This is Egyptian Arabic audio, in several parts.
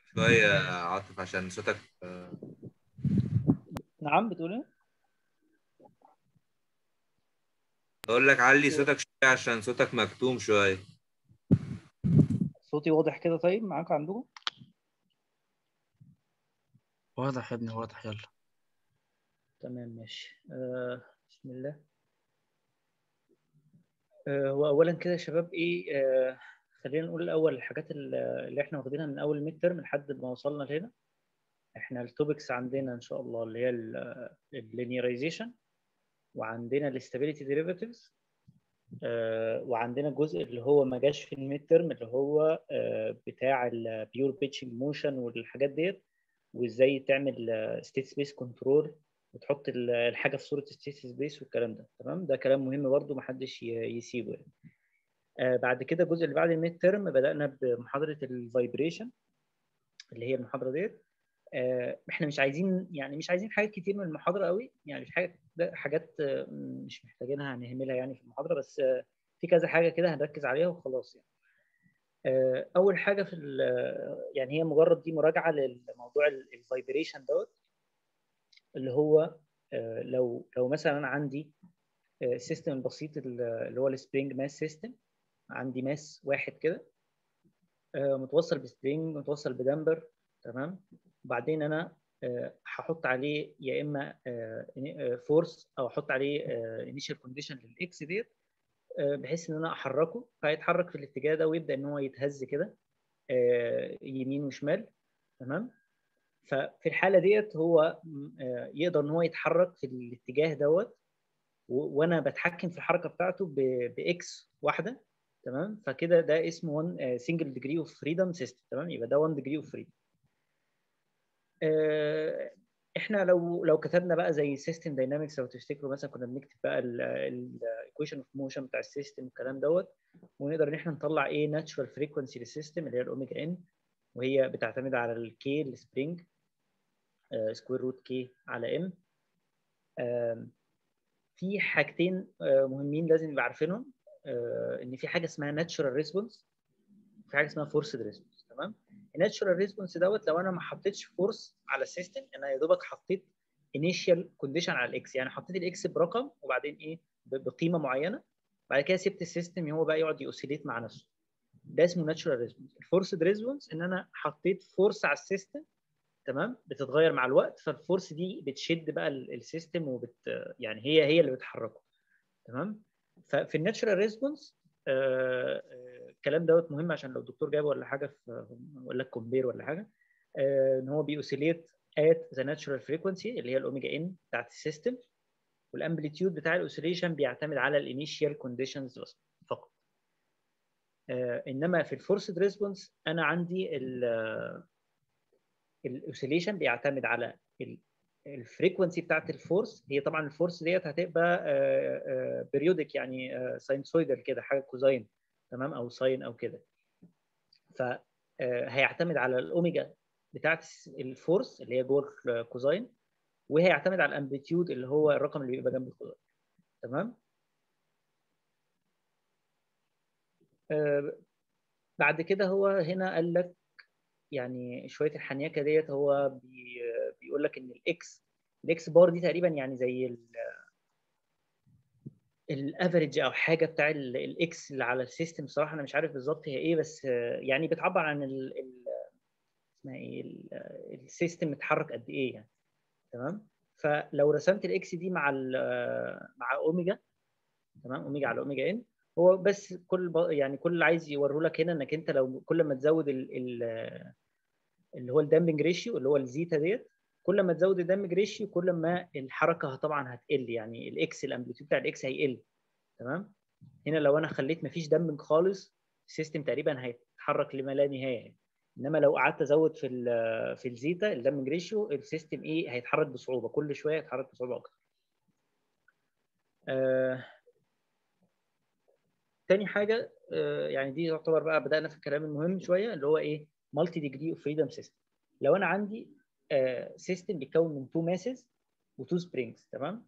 شوية يا عاطف عشان صوتك آه، نعم بتقول ايه؟ بقول لك علي صوتك شوية عشان صوتك مكتوم شوية صوتي واضح كده طيب معاكم عندكم؟ واضح يا ابني واضح يلا تمام ماشي آه بسم الله آه هو اولا كده يا شباب ايه آه خلينا نقول الاول الحاجات ال- اللي احنا واخدينها من اول الميد ترم لحد ما وصلنا لهنا احنا التوبكس عندنا ان شاء الله اللي هي اللينيرايزيشن وعندنا الاستابيليتي ديريفاتيفز وعندنا الجزء اللي هو ما جاش في الميد ترم اللي هو آه، بتاع البيور بيتشنج موشن والحاجات ديت وازاي تعمل ستيت سبيس كنترول وتحط ال- الحاجه في صوره ستيت سبيس والكلام ده تمام ده كلام مهم برضو محدش ي- يسيبه يعني آه، بعد كده الجزء اللي بعد الميد ترم بدانا بمحاضره الفايبريشن اللي هي المحاضره ديت آه، احنا مش عايزين يعني مش عايزين حاجات كتير من المحاضره قوي يعني مش حاجات ده حاجات آه، مش محتاجينها هنهملها يعني في المحاضره بس آه، في كذا حاجه كده هنركز عليها وخلاص يعني آه، اول حاجه في ال- يعني هي مجرد دي مراجعه للموضوع الفايبريشن دوت اللي هو آه، لو لو مثلا انا عندي السيستم البسيط اللي هو السبرينج ماس سيستم عندي ماس واحد كده آه، متوصل بسبرينج متوصل بدمبر تمام وبعدين انا آه، هحط عليه يا اما فورس او احط عليه انيشال كونديشن للاكس ديت آه، بحيث ان انا احركه فيتحرك في الاتجاه ده ويبدا ان هو يتهز كده آه، يمين وشمال تمام ففي الحاله ديت هو م- آه، يقدر ان هو يتحرك في الاتجاه دوت و- وانا بتحكم في الحركه بتاعته ب- باكس واحده تمام فكده ده اسمه 1 سنجل ديجري اوف فريدم سيستم تمام يبقى ده 1 ديجري اوف فريدم احنا لو لو كتبنا بقى زي سيستم داينامكس لو تفتكروا مثلا كنا بنكتب بقى الايكويشن اوف موشن بتاع السيستم والكلام دوت ونقدر ان احنا نطلع ايه ناتشورال فريكونسي للسيستم اللي هي الاوميجا ان وهي بتعتمد على الكي السبرينج سكوير روت كي على ام في حاجتين آه، مهمين لازم نبقى عارفينهم آه، ان في حاجه اسمها ناتشورال ريسبونس وفي حاجه اسمها فورسد ريسبونس تمام الناتشورال ريسبونس دوت لو انا ما حطيتش فورس على السيستم انا يا دوبك حطيت انيشال كونديشن على الاكس يعني حطيت الاكس برقم وبعدين ايه ب- بقيمه معينه بعد كده سبت السيستم هو بقى يقعد يوسيليت مع نفسه ده اسمه ناتشورال ريسبونس الفورسد ريسبونس ان انا حطيت فورس على السيستم تمام بتتغير مع الوقت فالفورس دي بتشد بقى ال- السيستم وبت يعني هي هي اللي بتحركه تمام ففي الناتشورال ريسبونس الكلام دوت مهم عشان لو الدكتور جابه ولا حاجه في ولا كومبير ولا حاجه آه، ان هو بيوسيليت at the natural frequency اللي هي الاوميجا ان بتاعت السيستم والامبليتيود بتاع الاوسيليشن بيعتمد على الانيشال كونديشنز فقط آه، انما في الفورسد ريسبونس انا عندي الاوسيليشن بيعتمد على الفريكونسي بتاعت الفورس هي طبعا الفورس ديت هتبقى بيريودك يعني ساينسويدال كده حاجه كوزاين تمام او ساين او كده فهيعتمد على الاوميجا بتاعت الفورس اللي هي جوه الكوزاين وهيعتمد على الامبليتيود اللي هو الرقم اللي بيبقى جنب الكوزاين تمام آه، بعد كده هو هنا قال لك يعني شويه الحنيكه ديت هو بي بيقول لك ان الاكس الاكس بار دي تقريبا يعني زي الافريج او حاجه بتاع الاكس اللي على السيستم صراحه انا مش عارف بالظبط هي ايه بس آه، يعني بتعبر عن ال ال اسمها ايه ال- السيستم متحرك قد ايه يعني تمام فلو رسمت الاكس دي مع ال مع اوميجا تمام اوميجا على اوميجا ان هو بس كل ب- يعني كل اللي عايز يوريه لك هنا انك انت لو كل ما تزود ال ال اللي هو الدامبنج ريشيو اللي هو الزيتا ديت كل ما تزود الدامبنج ريشيو كل ما الحركه طبعا هتقل يعني الاكس الامبليتيود بتاع الاكس هيقل تمام هنا لو انا خليت مفيش دامبنج خالص السيستم تقريبا هيتحرك لما لا نهايه انما لو قعدت ازود في ال في الزيتا الدامبنج ريشيو السيستم ايه هيتحرك بصعوبه كل شويه هيتحرك بصعوبه اكتر آه تاني حاجه آه يعني دي تعتبر بقى بدانا في الكلام المهم شويه اللي هو ايه مالتي ديجري اوف فريدم سيستم لو انا عندي سيستم بيتكون من تو ماسز وتو سبرينجز تمام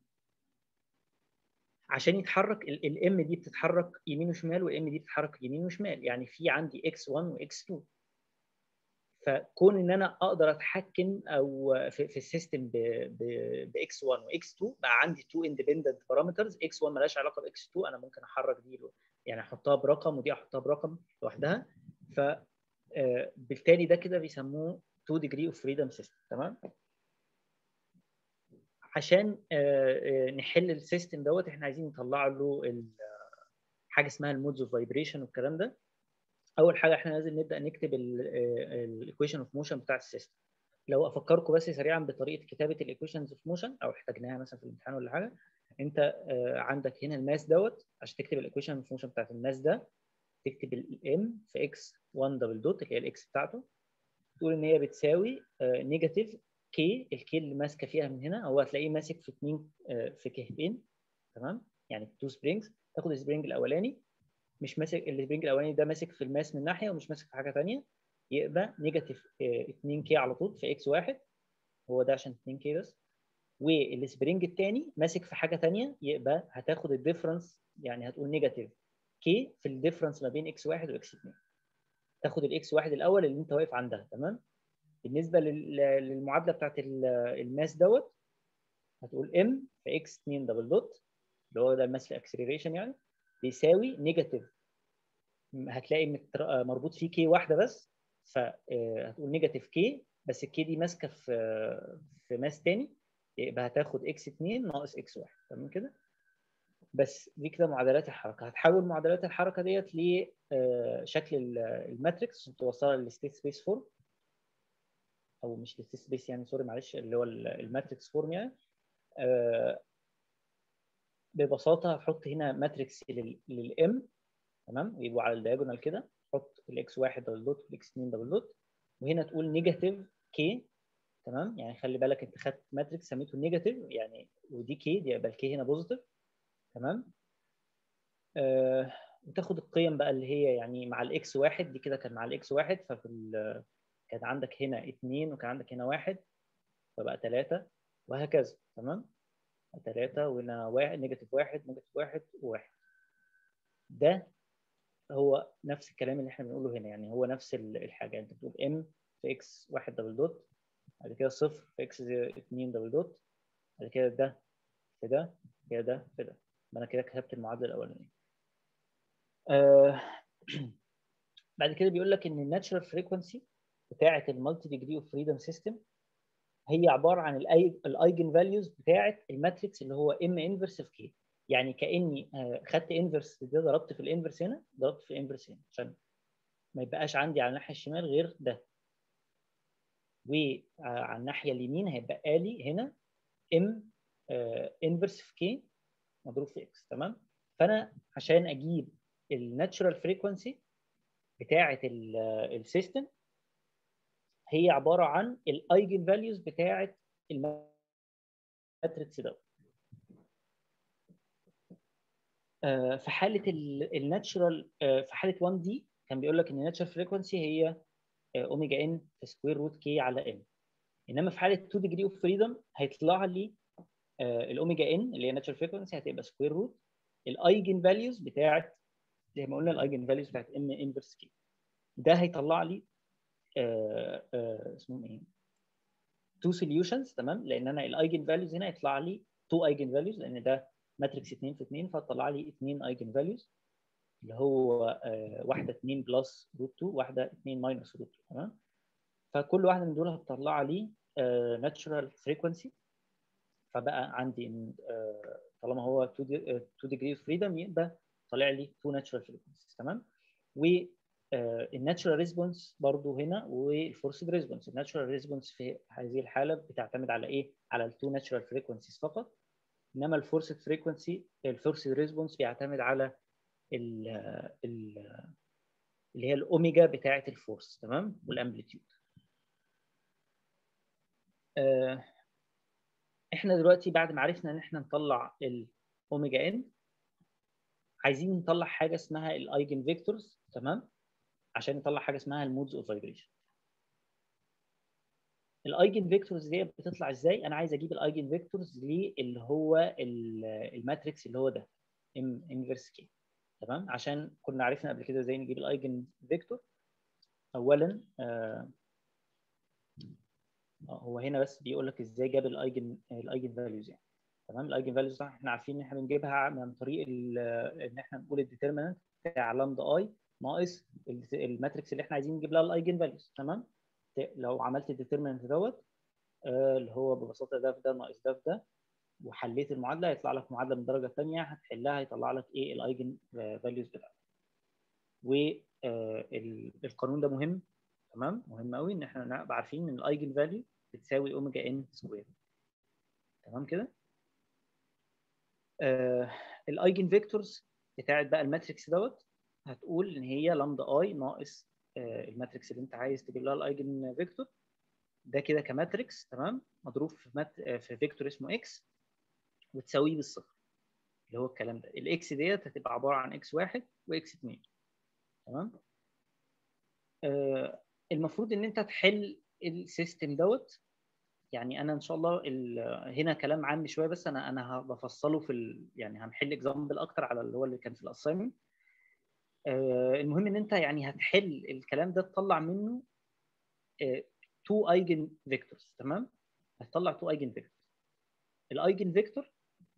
عشان يتحرك الام دي بتتحرك يمين وشمال والام دي بتتحرك يمين وشمال يعني في عندي x1 وx2 فكون ان انا اقدر اتحكم او في, في السيستم باكس 1 واكس 2 بقى عندي تو اندبندنت بارامترز اكس 1 مالهاش علاقه باكس 2 انا ممكن احرك دي له يعني احطها برقم ودي احطها برقم لوحدها ف آه، بالتالي ده كده بيسموه 2 degree of freedom system تمام عشان آه، آه، نحل السيستم دوت احنا عايزين نطلع له ال- حاجه اسمها المودز اوف فايبريشن والكلام ده اول حاجه احنا لازم نبدا نكتب الايكويشن اوف موشن بتاع السيستم لو افكركم بس سريعا بطريقه كتابه الايكويشنز اوف موشن او احتاجناها مثلا في الامتحان ولا حاجه انت آه، عندك هنا الماس دوت عشان تكتب الايكويشن اوف موشن بتاعت الماس ده تكتب الام في اكس 1 دبل دوت اللي هي الاكس بتاعته تقول ان هي بتساوي نيجاتيف كي الكي اللي ماسكه فيها من هنا هو هتلاقيه ماسك في اثنين في كهفين تمام يعني تو سبرينجز تاخد السبرينج الاولاني مش ماسك السبرينج الاولاني ده ماسك في الماس من ناحيه ومش ماسك في حاجه ثانيه يبقى نيجاتيف 2 كي على طول في اكس واحد هو ده عشان 2 كي بس والسبرينج الثاني ماسك في حاجه ثانيه يبقى هتاخد الديفرنس يعني هتقول نيجاتيف كي في الديفرنس ما بين اكس واحد واكس 2 تاخد الاكس واحد الاول اللي انت واقف عندها تمام بالنسبه لل- للمعادله بتاعت ال- الماس دوت هتقول ام في اكس 2 دبل دوت اللي هو ده الماس اكسلريشن يعني بيساوي نيجاتيف هتلاقي متر- مربوط فيه كي واحده بس فهتقول نيجاتيف كي بس الكي دي ماسكه في في ماس تاني يبقى هتاخد اكس 2 ناقص اكس 1 تمام كده بس دي كده معادلات الحركه هتحول معادلات الحركه ديت لشكل الماتريكس عشان توصلها للستيت سبيس فورم او مش الستيت سبيس يعني سوري معلش اللي هو الماتريكس فورم يعني آه، ببساطه هحط هنا ماتريكس للام تمام ويبقوا على الدياجونال كده حط الاكس 1 دبل دوت والاكس 2 دبل دوت وهنا تقول نيجاتيف كي تمام يعني خلي بالك انت خدت ماتريكس سميته نيجاتيف يعني ودي كي دي يبقى الكي هنا بوزيتيف تمام آه وتاخد القيم بقى اللي هي يعني مع الاكس واحد دي كده كان مع الاكس واحد ففي ال- كان عندك هنا اثنين وكان عندك هنا واحد فبقى ثلاثة وهكذا تمام ثلاثة وهنا واحد نيجاتيف واحد نيجاتيف واحد وواحد ده هو نفس الكلام اللي احنا بنقوله هنا يعني هو نفس ال- الحاجة انت بتقول ام في اكس واحد دبل دوت بعد كده صفر في اكس اتنين دبل دوت بعد كده ده في ده كده ده في ده يبقى انا كده كتبت المعادلة الأولانية آه بعد كده بيقول لك ان الناتشرال فريكونسي بتاعه المالتي ديجري اوف فريدم سيستم هي عباره عن الايجن فاليوز بتاعه الماتريكس اللي هو ام انفرس في كي يعني كاني آه، خدت انفرس ده ضربت في الانفرس هنا ضربت في الانفرس هنا عشان ما يبقاش عندي على الناحيه الشمال غير ده وعلى الناحيه اليمين هيبقى لي هنا ام انفرس في كي مضروب في اكس تمام فانا عشان اجيب الناتشرال فريكونسي بتاعه السيستم هي عباره عن الايجن فاليوز بتاعه الماتريكس ده آه، في حاله الناتشرال في حاله 1 دي كان بيقول لك ان الناتشرال فريكونسي هي آه، اوميجا ان في سكوير روت كي على ان انما في حاله 2 ديجري اوف فريدم هيطلع لي آه، الاوميجا ان اللي هي ناتشرال فريكونسي هتبقى سكوير روت الايجن فاليوز بتاعه زي ما قلنا الايجن فاليوز بتاعت ام انفرس كي ده هيطلع لي آه، آه، اسمهم ايه تو سوليوشنز تمام لان انا الايجن فاليوز هنا يطلع لي تو ايجن فاليوز لان ده ماتريكس 2 في 2 فطلع لي 2 ايجن فاليوز اللي هو آه، واحده 2 بلس روت 2 واحده 2 ماينس روت 2 تمام فكل واحده من دول هتطلع لي ناتشرال فريكونسي فبقى عندي إن، آه، طالما هو 2 ديجري فريدم يبقى طالع لي 2 ناتشرال فريكونسيز تمام و الناتشرال ريسبونس برضو هنا والفورسد ريسبونس الناتشرال ريسبونس في هذه الحاله بتعتمد على ايه على التو ناتشرال فريكونسيز فقط انما الفورسد فريكونسي الفورسد ريسبونس بيعتمد على ال ال اللي هي الاوميجا بتاعه الفورس تمام والامبليتيود آه، احنا دلوقتي بعد ما عرفنا ان احنا نطلع الاوميجا ان عايزين نطلع حاجه اسمها الايجن فيكتورز تمام عشان نطلع حاجه اسمها المودز اوف فايبريشن الايجن فيكتورز دي بتطلع ازاي انا عايز اجيب الايجن فيكتورز اللي هو ال- الماتريكس اللي هو ده ام انفرس كي تمام عشان كنا عرفنا قبل كده ازاي نجيب الايجن فيكتور اولا آه اه هو هنا بس بيقول لك ازاي جاب الايجن الايجن فاليوز يعني تمام الايجن فاليوز طبعا احنا عارفين ان احنا بنجيبها عن طريق ال- ان احنا نقول الديترمينانت بتاع لامدا اي ناقص ال- الماتريكس اللي احنا عايزين نجيب لها الايجن فاليوز تمام ت- لو عملت الديترمينانت دوت آه، اللي هو ببساطه ده في ده ناقص ده في ده وحليت المعادله هيطلع لك معادله من الدرجه الثانيه هتحلها هيطلع لك ايه الايجن فاليوز بتاعتك والقانون ده مهم تمام مهم قوي ان احنا نبقى عارفين ان الايجن فاليو بتساوي اوميجا ان سكوير تمام كده آه الايجن فيكتورز بتاعت بقى الماتريكس دوت هتقول ان هي لامدا اي ناقص آه الماتريكس اللي انت عايز تجيب لها الايجن فيكتور ده كده كماتريكس تمام مضروب في مات آه، في فيكتور اسمه اكس وتساويه بالصفر اللي هو الكلام ده الاكس ديت هتبقى عباره عن اكس واحد واكس اتنين تمام آه المفروض ان انت تحل السيستم دوت يعني انا ان شاء الله ال- هنا كلام عام شويه بس انا انا بفصله في ال... يعني هنحل اكزامبل اكتر على اللي هو اللي كان في الاساينمنت آه المهم ان انت يعني هتحل الكلام ده تطلع منه تو ايجن فيكتورز تمام هتطلع تو ايجن فيكتورز الايجن فيكتور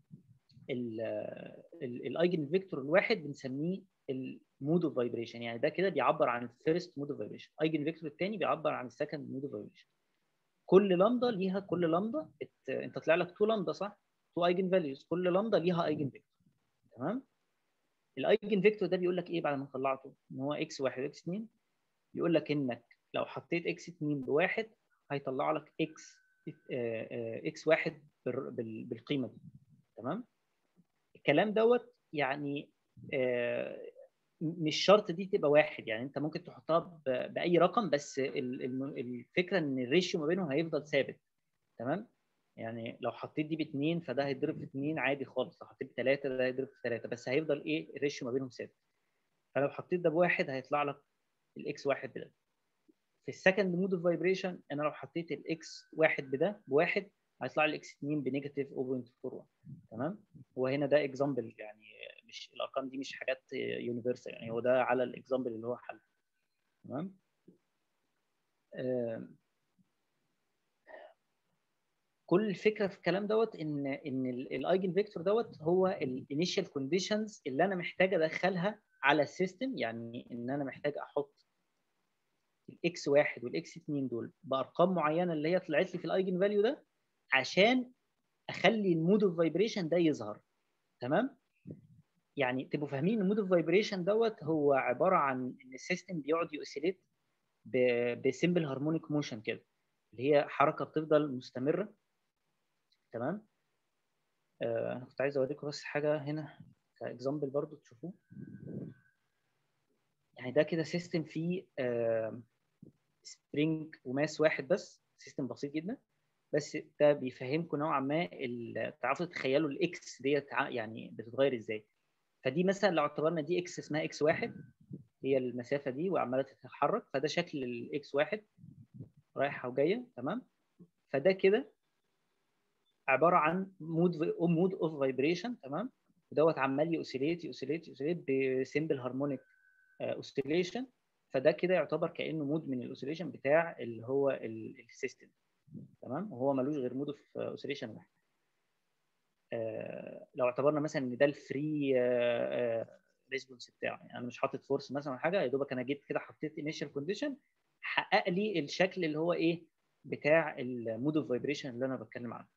الايجن فيكتور الواحد بنسميه المود اوف فايبريشن يعني ده كده بيعبر عن الفيرست مود اوف فايبريشن ايجن فيكتور الثاني بيعبر عن السكند مود اوف فايبريشن كل لامدا ليها كل لامدا ات- انت طلع لك تو لامدا صح؟ تو ايجن فاليوز كل لامدا ليها ايجن فيكتور تمام؟ الايجن فيكتور ده بيقول لك ايه بعد ما طلعته؟ ان هو اكس 1 واكس 2 بيقول لك انك لو حطيت اكس 2 بواحد هيطلع لك اكس اكس 1 بالقيمه دي تمام؟ الكلام دوت يعني آه، مش شرط دي تبقى واحد يعني انت ممكن تحطها ب- باي رقم بس ال- الم- الفكره ان الريشيو ما بينهم هيفضل ثابت تمام يعني لو حطيت دي باثنين فده هيتضرب في اثنين عادي خالص لو حطيت بثلاثه ده هيتضرب في ثلاثه بس هيفضل ايه الريشيو ما بينهم ثابت فلو حطيت ده بواحد هيطلع لك الاكس واحد بده في السكند مود اوف فايبريشن انا لو حطيت الاكس واحد بده بواحد هيطلع لي الاكس 2 بنيجاتيف 0.41 تمام هو هنا ده اكزامبل يعني مش الارقام دي مش حاجات يونيفرسال يعني هو ده على الاكزامبل اللي هو حل تمام آم، كل الفكره في الكلام دوت ان ان الايجن فيكتور دوت هو الانيشال كونديشنز اللي انا محتاج ادخلها على السيستم يعني ان انا محتاج احط الاكس واحد والاكس اتنين دول بارقام معينه اللي هي طلعت لي في الايجن فاليو ده عشان اخلي المود اوف فايبريشن ده يظهر تمام يعني تبقوا فاهمين ان المود اوف فايبريشن دوت هو عباره عن ان السيستم بيقعد يوسيليت بسمبل هارمونيك موشن كده اللي هي حركه بتفضل مستمره تمام آه انا كنت عايز اوريكم بس حاجه هنا كاكزامبل برضو تشوفوه يعني ده كده سيستم فيه آه سبرينج وماس واحد بس سيستم بسيط جدا بس ده بيفهمكم نوعا ما ال- تعرفوا تتخيلوا الاكس ديت ع- يعني بتتغير ازاي فدي مثلا لو اعتبرنا دي اكس اسمها اكس واحد هي المسافه دي وعماله تتحرك فده شكل الاكس واحد رايحه وجايه تمام فده كده عباره عن مود مود اوف فايبريشن تمام ودوت عمال يوسيليت يوسيليت يوسيليت بسمبل هارمونيك اوسيليشن فده كده يعتبر كانه مود من الاوسيليشن بتاع اللي هو السيستم تمام وهو ملوش غير مود اوف اوسيليشن واحد آه، لو اعتبرنا مثلا ان ده الفري ريسبونس بتاعه يعني انا مش حاطط فورس مثلا ولا حاجه يا دوبك انا جيت كده حطيت انيشال كونديشن حقق لي الشكل اللي هو ايه بتاع المود اوف فايبريشن اللي انا بتكلم عنه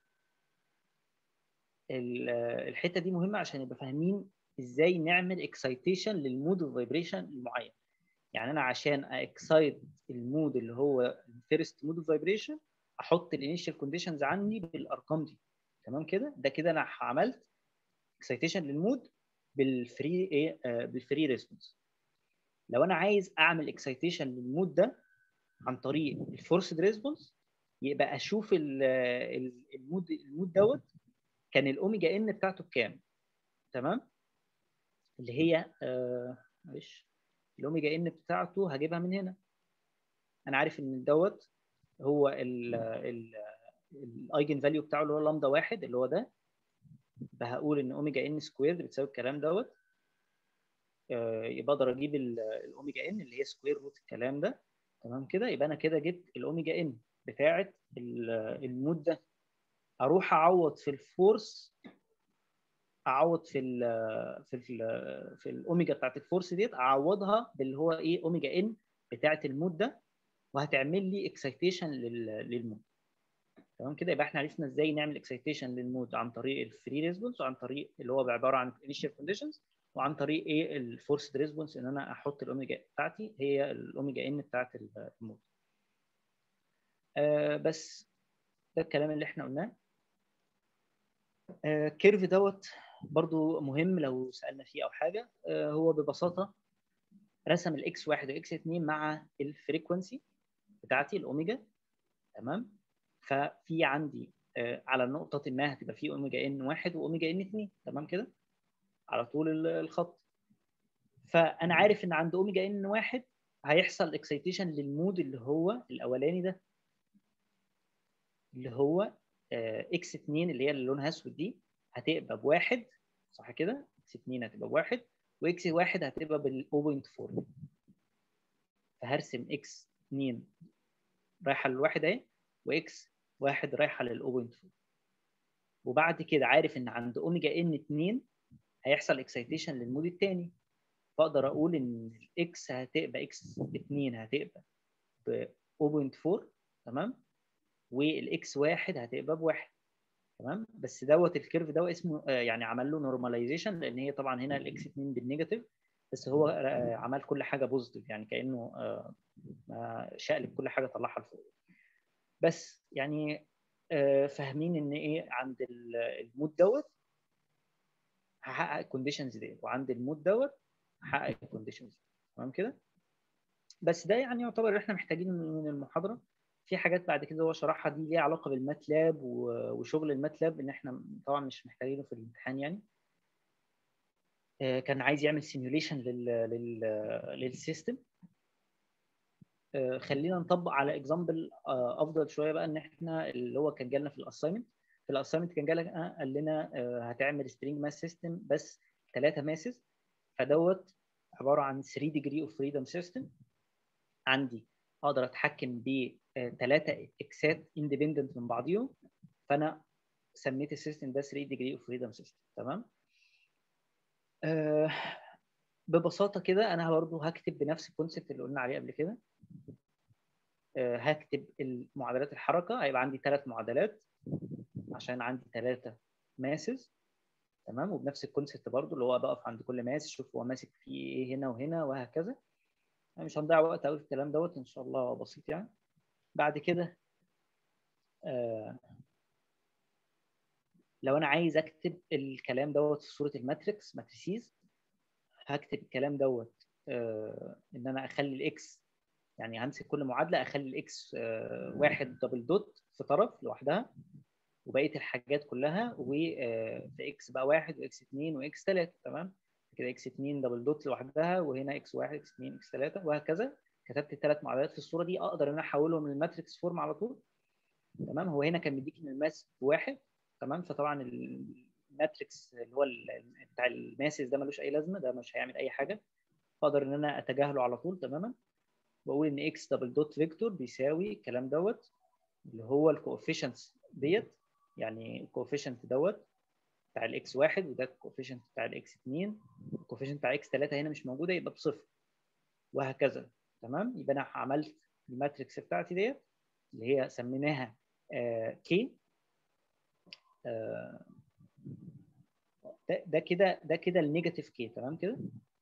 ال- آه، الحته دي مهمه عشان نبقى فاهمين ازاي نعمل اكسايتيشن للمود اوف فايبريشن المعين يعني انا عشان اكسايت المود اللي هو الفيرست مود اوف فايبريشن احط الانيشال كونديشنز عندي بالارقام دي تمام كده ده كده انا عملت اكسايتيشن للمود بالفري ايه آه، بالفري ريسبونس لو انا عايز اعمل اكسايتيشن للمود ده عن طريق الفورسد ريسبونس يبقى اشوف ال- ال- المود المود دوت كان الاوميجا ان بتاعته بكام تمام اللي هي آه، معلش الاوميجا ان بتاعته هجيبها من هنا انا عارف ان دوت هو الايجن فاليو بتاعه اللي هو لامدا واحد اللي هو ده فهقول ان اوميجا ان سكويرد بتساوي الكلام دوت آه، يبقى اقدر اجيب ال- الاوميجا ان اللي هي سكوير روت الكلام ده تمام كده يبقى انا كده جبت الاوميجا ان بتاعه المود ده اروح اعوض في الفورس اعوض في ال في ال في الاوميجا بتاعت الفورس ديت اعوضها باللي هو ايه اوميجا ان بتاعت المود ده وهتعمل لي اكسايتيشن للمود تمام كده يبقى احنا عرفنا ازاي نعمل اكسايتيشن للمود عن طريق الفري ريسبونس وعن طريق اللي هو عباره عن الانيشال كونديشنز وعن طريق ايه الفورس ريسبونس ان انا احط الاوميجا بتاعتي هي الاوميجا ان بتاعت المود آه بس ده الكلام اللي احنا قلناه آه كيرف دوت برضو مهم لو سالنا فيه او حاجه آه هو ببساطه رسم الاكس 1 واكس 2 مع الفريكونسي بتاعتي الاوميجا تمام ففي عندي آه على نقطه ما هتبقى في اوميجا ان 1 واوميجا ان 2 تمام كده على طول الخط فانا عارف ان عند اوميجا ان 1 هيحصل اكسيتيشن للمود اللي هو الاولاني ده اللي هو اكس 2 اللي هي اللي لونها اسود دي هتبقى بواحد صح كده؟ اكس 2 هتبقى بواحد واكس 1 هتبقى بال 0.4 فهرسم اكس 2 رايحه للواحد اهي واكس 1 رايحه لل 0.4 وبعد كده عارف ان عند اوميجا ان 2 هيحصل اكسيتيشن للمود الثاني فاقدر اقول ان الاكس هتبقى اكس 2 هتبقى ب 0.4 تمام والاكس واحد هتبقى بواحد تمام بس دوت الكيرف ده اسمه آه يعني عمل له نورماليزيشن لان هي طبعا هنا الاكس 2 بالنيجاتيف بس هو آه عمل كل حاجه بوزيتيف يعني كانه آه شقلب كل حاجه طلعها لفوق بس يعني فاهمين ان ايه عند المود دوت هحقق الكونديشنز ديت وعند المود دوت هحقق الكونديشنز تمام كده بس ده يعني يعتبر احنا محتاجين من المحاضره في حاجات بعد كده هو شرحها دي ليها علاقه بالماتلاب وشغل الماتلاب ان احنا طبعا مش محتاجينه في الامتحان يعني كان عايز يعمل سيميوليشن لل لل للسيستم خلينا نطبق على اكزامبل افضل شويه بقى ان احنا اللي هو كان جالنا في الاساينمنت في الاساينمنت كان جالنا قال لنا هتعمل سترينج ماس سيستم بس ثلاثه ماسز فدوت عباره عن 3 ديجري اوف فريدم سيستم عندي اقدر اتحكم بثلاثه اكسات اندبندنت من بعضيهم فانا سميت السيستم ده 3 ديجري اوف فريدم سيستم تمام أه ببساطه كده انا برضه هكتب بنفس الكونسيبت اللي قلنا عليه قبل كده أه هكتب معادلات الحركه هيبقى عندي ثلاث معادلات عشان عندي ثلاثه ماسز تمام وبنفس الكونسيبت برضه اللي هو بقف عند كل ماس اشوف هو ماسك فيه ايه هنا وهنا وهكذا مش هنضيع وقت قوي في الكلام دوت ان شاء الله بسيط يعني بعد كده آه لو انا عايز اكتب الكلام دوت في صوره الماتريكس ماتريسيز هكتب الكلام دوت آه ان انا اخلي الاكس يعني همسك كل معادله اخلي الاكس آه واحد دبل دوت في طرف لوحدها وبقيه الحاجات كلها وفي اكس بقى واحد واكس اثنين واكس ثلاثه تمام كده اكس 2 دبل دوت لوحدها وهنا اكس 1 اكس 2 اكس 3 وهكذا كتبت الثلاث معادلات في الصوره دي اقدر ان انا احولهم للماتريكس فورم على طول تمام هو هنا كان مديك ان الماس بواحد تمام فطبعا الماتريكس اللي هو بتاع الماسز ده ملوش اي لازمه ده مش هيعمل اي حاجه فاقدر ان انا اتجاهله على طول تماما واقول ان اكس دبل دوت فيكتور بيساوي الكلام دوت اللي هو الكوفيشنتس ديت يعني الكوفيشنت دوت بتاع الاكس واحد وده الكوفيشنت بتاع الاكس 2 الكوفيشنت بتاع اكس 3 هنا مش موجوده يبقى بصفر وهكذا تمام يبقى انا عملت الماتريكس بتاعتي ديت اللي هي سميناها كي آه ده ده كده ده كده النيجاتيف كي تمام كده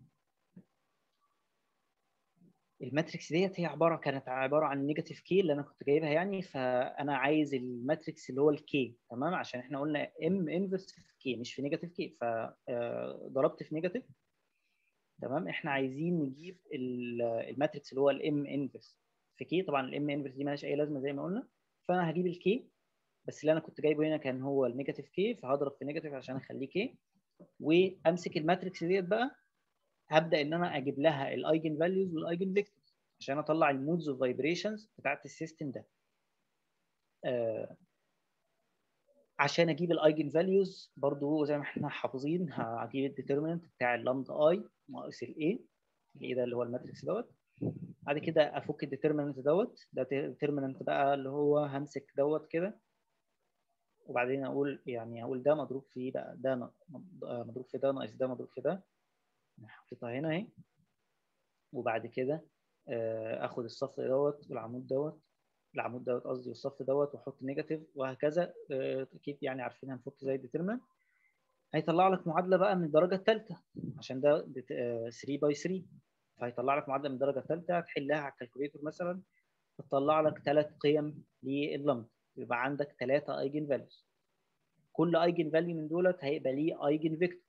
الماتريكس ديت هي عباره كانت عباره عن نيجاتيف كي اللي انا كنت جايبها يعني فانا عايز الماتريكس اللي هو الكي تمام عشان احنا قلنا ام انفرس في كي مش في نيجاتيف كي فضربت في نيجاتيف تمام احنا عايزين نجيب الماتريكس اللي هو الام انفرس في كي طبعا الام انفرس دي مالهاش اي لازمه زي ما قلنا فانا هجيب الكي بس اللي انا كنت جايبه هنا كان هو النيجاتيف كي فهضرب في نيجاتيف عشان اخليه كي وامسك الماتريكس ديت بقى هبدا ان انا اجيب لها الايجن فاليوز والايجن فيكتورز عشان اطلع المودز اوف فايبريشنز بتاعت السيستم ده آه عشان اجيب الايجن فاليوز برضو زي ما احنا حافظين هجيب الديترميننت بتاع اللامدا اي ناقص الاي الاي ده اللي هو الماتريكس دوت بعد كده افك الديترمينانت دوت ده ديترمينانت بقى اللي هو همسك دوت كده وبعدين اقول يعني اقول ده مضروب في بقى ده ن- آه، مضروب في ده ناقص ده مضروب في ده حطيتها هنا اهي وبعد كده آه، اخد الصف دوت والعمود دوت العمود دوت قصدي والصف دوت واحط نيجاتيف وهكذا آه، اكيد يعني عارفين هنفك زي الديترمينانت هيطلع لك معادله بقى من الدرجه الثالثه عشان ده ديت- آه، 3 باي 3 فهيطلع لك معادله من الدرجه الثالثه هتحلها على الكالكوليتور مثلا تطلع لك ثلاث قيم لللمبدا يبقى عندك ثلاثه ايجن فاليوز كل ايجن فاليو من دولت هيبقى ليه ايجن فيكتور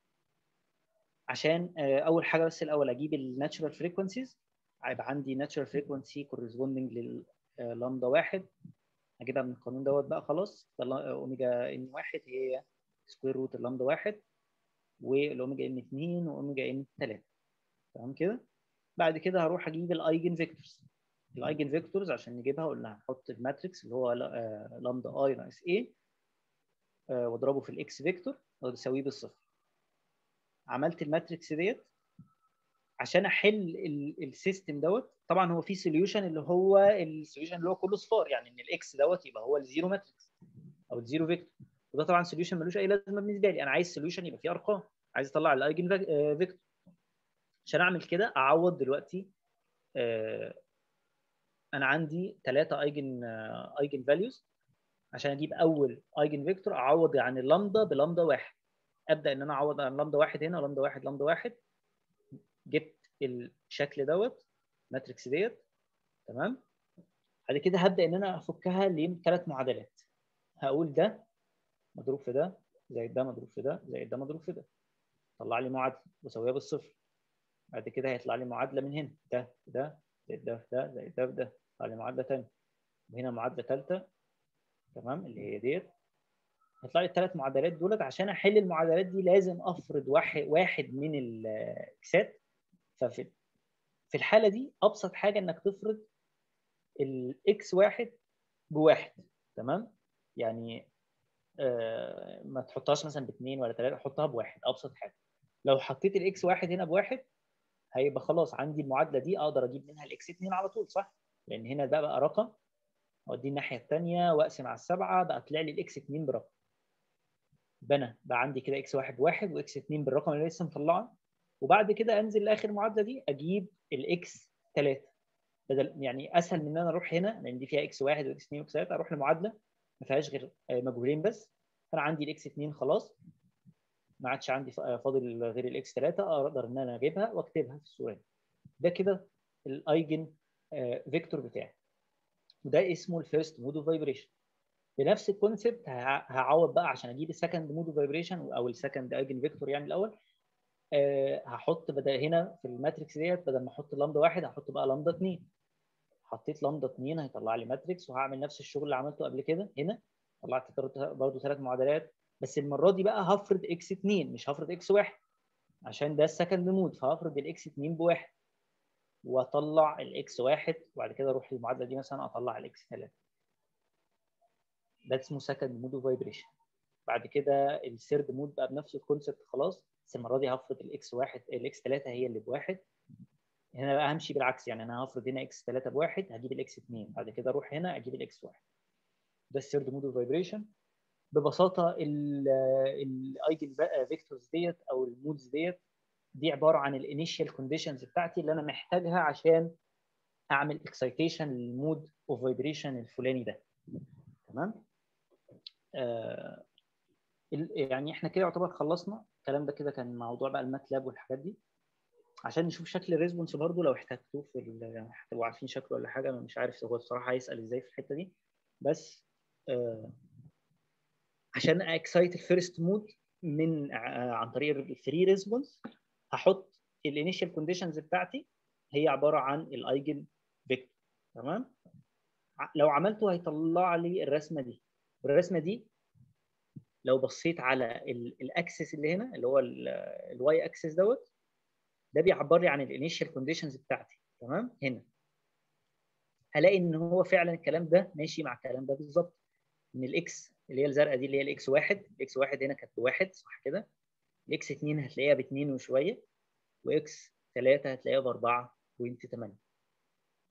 عشان آه، اول حاجه بس الاول اجيب الناتشرال فريكونسيز هيبقى عندي ناتشرال فريكونسي كورسبوندنج لللامدا واحد هجيبها من القانون دوت بقى خلاص فال- اوميجا ان واحد هي سكوير روت اللامدا واحد والاوميجا ان 2 واوميجا ان 3 تمام كده بعد كده هروح اجيب الايجن فيكتورز الايجن فيكتورز عشان نجيبها قلنا هنحط الماتريكس اللي هو لا- آه، لامدا اي ناقص اي واضربه في الاكس فيكتور واساويه بالصفر عملت الماتريكس ديت عشان احل ال- السيستم دوت طبعا هو في سوليوشن اللي هو السوليوشن اللي هو كله صفار يعني ان الاكس دوت يبقى هو الزيرو ماتريكس او الزيرو فيكتور وده طبعا سوليوشن ملوش اي لازمه بالنسبه لي انا عايز سوليوشن يبقى فيه ارقام عايز اطلع الايجن فاك- آه، فيكتور عشان اعمل كده اعوض دلوقتي آه، انا عندي ثلاثه ايجن ايجن فاليوز عشان اجيب اول ايجن فيكتور اعوض عن اللامدا بلامدا واحد ابدا ان انا اعوض عن لامدا واحد هنا ولامدا واحد لامدا واحد جبت الشكل دوت ماتريكس ديت تمام بعد كده هبدا ان انا افكها لثلاث معادلات هقول ده مضروب في ده زائد ده مضروب في ده زائد ده مضروب في ده طلع لي معادله واسويها بالصفر بعد كده هيطلع لي معادله من هنا ده في ده زائد ده في ده زائد ده في ده يطلع لي معادله ثانيه وهنا معادله ثالثه تمام اللي هي ديت هيطلع لي الثلاث معادلات دولت عشان احل المعادلات دي لازم افرض واحد واحد من الاكسات ففي في الحاله دي ابسط حاجه انك تفرض الاكس واحد بواحد تمام يعني آه ما تحطهاش مثلا باثنين ولا ثلاثه حطها بواحد ابسط حاجه لو حطيت الاكس واحد هنا بواحد هيبقى خلاص عندي المعادله دي اقدر اجيب منها الاكس 2 على طول صح؟ لان هنا ده بقى رقم اوديه الناحيه الثانيه واقسم على السبعه بقى طلع لي الاكس 2 برقم يبقى انا بقى عندي كده اكس واحد بواحد واكس 2 بالرقم اللي لسه مطلعه وبعد كده انزل لاخر معادله دي اجيب الاكس 3 بدل يعني اسهل من ان انا اروح هنا لان دي فيها اكس واحد واكس 2 واكس 3 اروح لمعادله ما فيهاش غير آه، مجهولين بس فانا عندي الاكس 2 خلاص ما عادش عندي ف- آه، فاضل غير الاكس 3 اقدر ان انا اجيبها واكتبها في السؤال ده كده الايجن فيكتور بتاعي وده اسمه الفيرست مود اوف فايبريشن بنفس الكونسيبت هعوض بقى عشان اجيب السكند مود اوف فايبريشن او السكند ايجن فيكتور يعني الاول آه، هحط بدل هنا في الماتريكس ديت بدل ما احط لامدا واحد هحط بقى لامدا 2 حطيت لامدا 2 هيطلع لي ماتريكس وهعمل نفس الشغل اللي عملته قبل كده هنا طلعت برضه ثلاث معادلات بس المره دي بقى هفرض اكس 2 مش هفرض اكس 1 عشان ده السكند مود فهفرض الاكس 2 بواحد واطلع الاكس 1 وبعد كده اروح للمعادله دي مثلا اطلع الاكس 3 ده اسمه سكند مود اوف فايبريشن بعد كده الثيرد مود بقى بنفس الكونسيبت خلاص بس المره دي هفرض الاكس 1 الاكس 3 هي اللي بواحد هنا بقى همشي بالعكس يعني انا هفرض هنا اكس 3 بواحد هجيب الاكس 2 بعد كده اروح هنا اجيب الاكس 1 ده الثيرد مود اوف فايبريشن ببساطه الايجن فيكتورز ديت او المودز ديت دي عباره عن الانيشال كونديشنز بتاعتي اللي انا محتاجها عشان اعمل اكسايتيشن للمود اوف فايبريشن الفلاني ده تمام آه ال- يعني احنا كده يعتبر خلصنا الكلام ده كده كان موضوع بقى الماتلاب والحاجات دي عشان نشوف شكل الريسبونس برضو لو احتاجتوه في ال- يعني هتبقوا عارفين شكله ولا حاجه انا مش عارف هو الصراحه هيسال ازاي في الحته دي بس آه عشان اكسايت الفيرست مود من ع- عن طريق الفري ريسبونس هحط الانيشال كونديشنز بتاعتي هي عباره عن الايجن فيكتور تمام ع- لو عملته هيطلع لي الرسمه دي والرسمه دي لو بصيت على الاكسس اللي هنا اللي هو الواي اكسس دوت ده بيعبر لي عن الانيشال كونديشنز بتاعتي تمام هنا هلاقي ان هو فعلا الكلام ده ماشي مع الكلام ده بالظبط ان الاكس اللي هي الزرقاء دي اللي هي الاكس واحد الاكس واحد هنا كانت بواحد صح كده الاكس 2 هتلاقيها باثنين وشويه واكس 3 هتلاقيها ب 4.8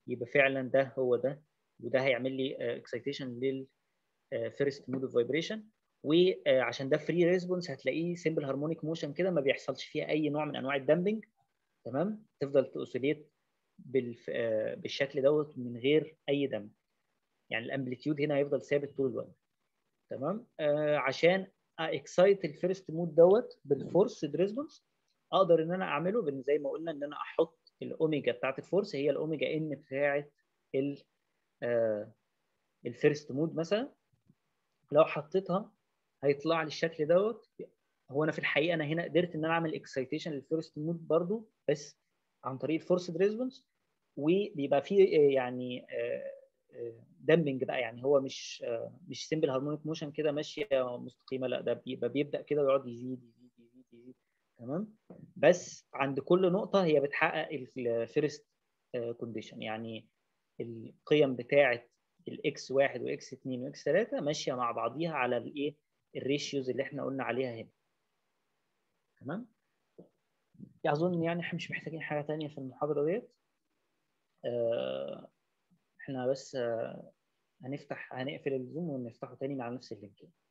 يبقى فعلا ده هو ده وده هيعمل لي اكسايتيشن لل فيرست مود اوف فايبريشن وعشان ده فري ريسبونس هتلاقيه سمبل هارمونيك موشن كده ما بيحصلش فيها اي نوع من انواع الدامبنج تمام تفضل تاوسيليت بالف... آه، بالشكل دوت من غير اي دمج يعني الامبليتيود هنا هيفضل ثابت طول الوقت تمام آه عشان اكسايت الفيرست مود دوت بالفورس ريسبونس اقدر ان انا اعمله بان زي ما قلنا ان انا احط الاوميجا بتاعت الفورس هي الاوميجا ان بتاعت ال آه الفيرست مود مثلا لو حطيتها هيطلع لي الشكل دوت هو انا في الحقيقه انا هنا قدرت ان انا اعمل اكسايتيشن للفيرست مود برضو بس عن طريق الفورسد ريسبونس وبيبقى فيه آه، يعني دامبنج بقى يعني هو مش آه، مش سمبل هارمونيك موشن كده ماشيه مستقيمه لا ده بيبقى بيبدا كده ويقعد يزيد يزيد يزيد يزيد تمام بس عند كل نقطه هي بتحقق الفيرست كونديشن يعني القيم بتاعه الاكس 1 واكس 2 واكس 3 ماشيه مع بعضيها على الايه الريشيوز اللي احنا قلنا عليها هنا تمام اظن يعني احنا مش محتاجين حاجه تانية في المحاضره ديت آه، احنا بس آه، هنفتح هنقفل الزوم ونفتحه تاني مع نفس اللينك